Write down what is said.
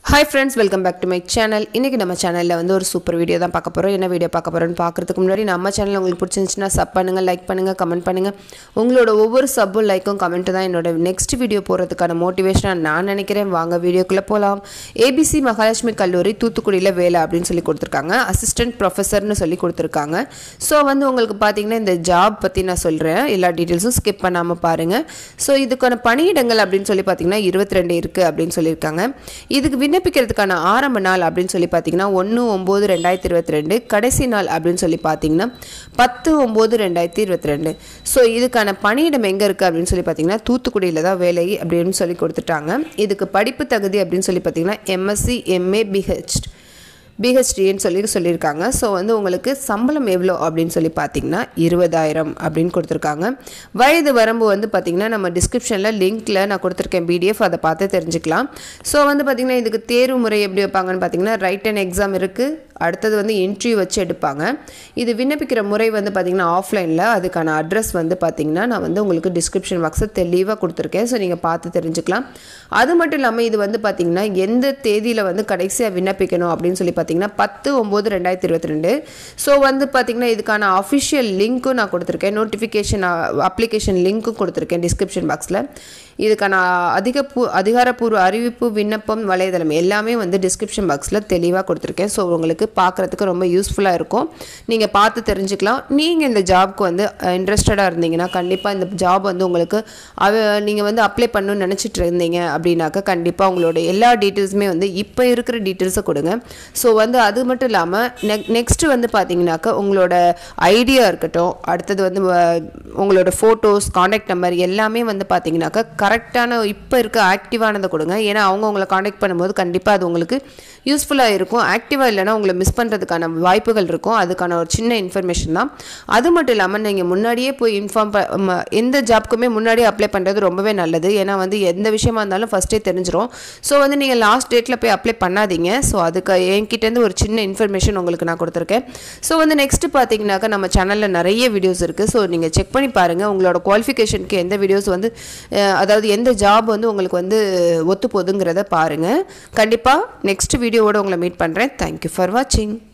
hi friends welcome back to my channel இன்றைக்கி நம்ம சேனலில் வந்து ஒரு சூப்பர் வீடியோ தான் பார்க்க போகிறோம் என்ன வீடியோ பார்க்க போகிறோம்னு பார்க்குறதுக்கு முன்னாடி நம்ம சேனல் உங்களுக்கு பிடிச்சிருந்துச்சுன்னா சப் பண்ணுங்கள் லைக் பண்ணுங்கள் கமெண்ட் பண்ணுங்கள் உங்களோட ஒவ்வொரு சப்பும் லைக்கும் கமெண்ட்டு தான் என்னோட நெக்ஸ்ட் வீடியோ போகிறதுக்கான மோட்டிவேஷனாக நான் நினைக்கிறேன் வாங்க வீடியோக்குள்ளே போகலாம் ஏபிசி மகாலட்சுமி கல்லூரி தூத்துக்குடியில் வேலை அப்படின்னு சொல்லி கொடுத்துருக்காங்க அசிஸ்டன்ட் ப்ரொஃபஸர்னு சொல்லி கொடுத்துருக்காங்க ஸோ வந்து உங்களுக்கு பார்த்தீங்கன்னா இந்த ஜாப் பற்றி நான் சொல்கிறேன் எல்லா டீட்டெயில்ஸும் ஸ்கிப் பண்ணாமல் பாருங்கள் ஸோ இதுக்கான பணியிடங்கள் அப்படின்னு சொல்லி பார்த்தீங்கன்னா இருபத்தி ரெண்டு இருக்குது அப்படின்னு சொல்லியிருக்காங்க இதுக்கு விண்ணப்பிக்கிறதுக்கான ஆரம்ப நாள் அப்படின்னு சொல்லி பார்த்தீங்கன்னா ஒன்று ஒம்பது ரெண்டாயிரத்தி இருபத்தி ரெண்டு கடைசி நாள் அப்படின்னு சொல்லி பார்த்தீங்கன்னா பத்து ஒம்பது ரெண்டாயிரத்தி இருபத்தி ரெண்டு ஸோ இதுக்கான பணியிடம் எங்கே இருக்குது அப்படின்னு சொல்லி பார்த்தீங்கன்னா தூத்துக்குடியில் தான் வேலை அப்படின்னு சொல்லி கொடுத்துட்டாங்க இதுக்கு படிப்பு தகுதி அப்படின்னு சொல்லி பார்த்தீங்கன்னா எம்எஸ்சி எம்ஏ பிஹெச் பிஹெச்டின்னு சொல்லி சொல்லியிருக்காங்க ஸோ வந்து உங்களுக்கு சம்பளம் எவ்வளோ அப்படின்னு சொல்லி பார்த்தீங்கன்னா இருபதாயிரம் அப்படின்னு கொடுத்துருக்காங்க வயது வரம்பு வந்து பார்த்திங்கன்னா நம்ம டிஸ்கிரிப்ஷனில் லிங்க்கில் நான் கொடுத்துருக்கேன் பிடிஎஃப் அதை பார்த்து தெரிஞ்சுக்கலாம் ஸோ வந்து பார்த்திங்கன்னா இதுக்கு தேர்வு முறை எப்படி வைப்பாங்கன்னு பார்த்தீங்கன்னா ரைட் அண்ட் எக்ஸாம் இருக்குது அடுத்தது வந்து இன்டர்வியூ வச்சு எடுப்பாங்க இது விண்ணப்பிக்கிற முறை வந்து பார்த்திங்கன்னா ஆஃப்லைனில் அதுக்கான அட்ரஸ் வந்து பார்த்திங்கன்னா நான் வந்து உங்களுக்கு டிஸ்கிரிப்ஷன் பாக்ஸை தெளிவாக கொடுத்துருக்கேன் ஸோ நீங்கள் பார்த்து தெரிஞ்சுக்கலாம் அது மட்டும் இல்லாமல் இது வந்து பார்த்திங்கன்னா எந்த தேதியில் வந்து கடைசியாக விண்ணப்பிக்கணும் அப்படின்னு சொல்லி பார்த்தீங்கன்னா பத்து ஒம்பது ரெண்டாயிரத்தி இருபத்தி ரெண்டு ஸோ வந்து பார்த்திங்கன்னா இதுக்கான அஃபிஷியல் லிங்க்கும் நான் கொடுத்துருக்கேன் நோட்டிஃபிகேஷன் அப்ளிகேஷன் லிங்க்கும் கொடுத்துருக்கேன் டிஸ்கிரிப்ஷன் பாக்ஸில் இதுக்கான அதிக பூ அதிகாரப்பூர்வ அறிவிப்பு விண்ணப்பம் வலைதளம் எல்லாமே வந்து டிஸ்கிரிப்ஷன் பாக்ஸில் தெளிவாக கொடுத்துருக்கேன் ஸோ உங்களுக்கு பார்க்குறதுக்கு ரொம்ப யூஸ்ஃபுல்லாக இருக்கும் நீங்கள் பார்த்து தெரிஞ்சுக்கலாம் நீங்கள் இந்த ஜாப்க்கு வந்து இன்ட்ரெஸ்டடாக இருந்தீங்கன்னா கண்டிப்பாக இந்த ஜாப் வந்து உங்களுக்கு அவ நீங்கள் வந்து அப்ளை பண்ணணும்னு நினச்சிட்டு இருந்தீங்க அப்படின்னாக்கா கண்டிப்பாக உங்களோட எல்லா டீட்டெயில்ஸுமே வந்து இப்போ இருக்கிற டீட்டெயில்ஸை கொடுங்க ஸோ வந்து அது மட்டும் இல்லாமல் நெக் நெக்ஸ்ட்டு வந்து பார்த்தீங்கன்னாக்கா உங்களோட ஐடியா இருக்கட்டும் அடுத்தது வந்து அஹ், உங்களோட ஃபோட்டோஸ் காண்டாக்ட் நம்பர் எல்லாமே வந்து பார்த்தீங்கன்னாக்கா கரெக்டான இப்போ இருக்க ஆக்டிவானதை கொடுங்க ஏன்னா அவங்க உங்களை காண்டாக்ட் பண்ணும்போது கண்டிப்பாக அது உங்களுக்கு யூஸ்ஃபுல்லாக இருக்கும் ஆக்டிவாக இல்லைன்னா உங்களை மிஸ் பண்ணுறதுக்கான வாய்ப்புகள் இருக்கும் அதுக்கான ஒரு சின்ன இன்ஃபர்மேஷன் தான் அது மட்டும் இல்லாமல் நீங்கள் முன்னாடியே போய் இன்ஃபார்ம் ப ம- எந்த ஜாப்க்குமே முன்னாடியே அப்ளை பண்ணுறது ரொம்பவே நல்லது ஏன்னா வந்து எந்த விஷயமா இருந்தாலும் ஃபஸ்ட்டே தெரிஞ்சிரும் ஸோ வந்து நீங்கள் லாஸ்ட் டேட்டில் போய் அப்ளை பண்ணாதீங்க ஸோ அதுக்கு என்கிட்டேருந்து ஒரு சின்ன இன்ஃபர்மேஷன் உங்களுக்கு நான் கொடுத்துருக்கேன் ஸோ வந்து நெக்ஸ்ட்டு பார்த்தீங்கன்னாக்கா நம்ம சேனலில் நிறைய வீடியோஸ் இருக்குது ஸோ நீங்கள் செக் பண்ணி பாருங்கள் உங்களோட குவாலிஃபிகேஷனுக்கு எந்த வீடியோஸ் வந்து அஹ், அதாவது எந்த ஜாப் வந்து உங்களுக்கு வந்து ஒத்து போகுதுங்கிறத பாருங்கள் கண்டிப்பாக நெக்ஸ்ட் வீடியோவோட உங்களை மீட் பண்ணுறேன் தேங்க்யூ ஃபார் வாட்சிங்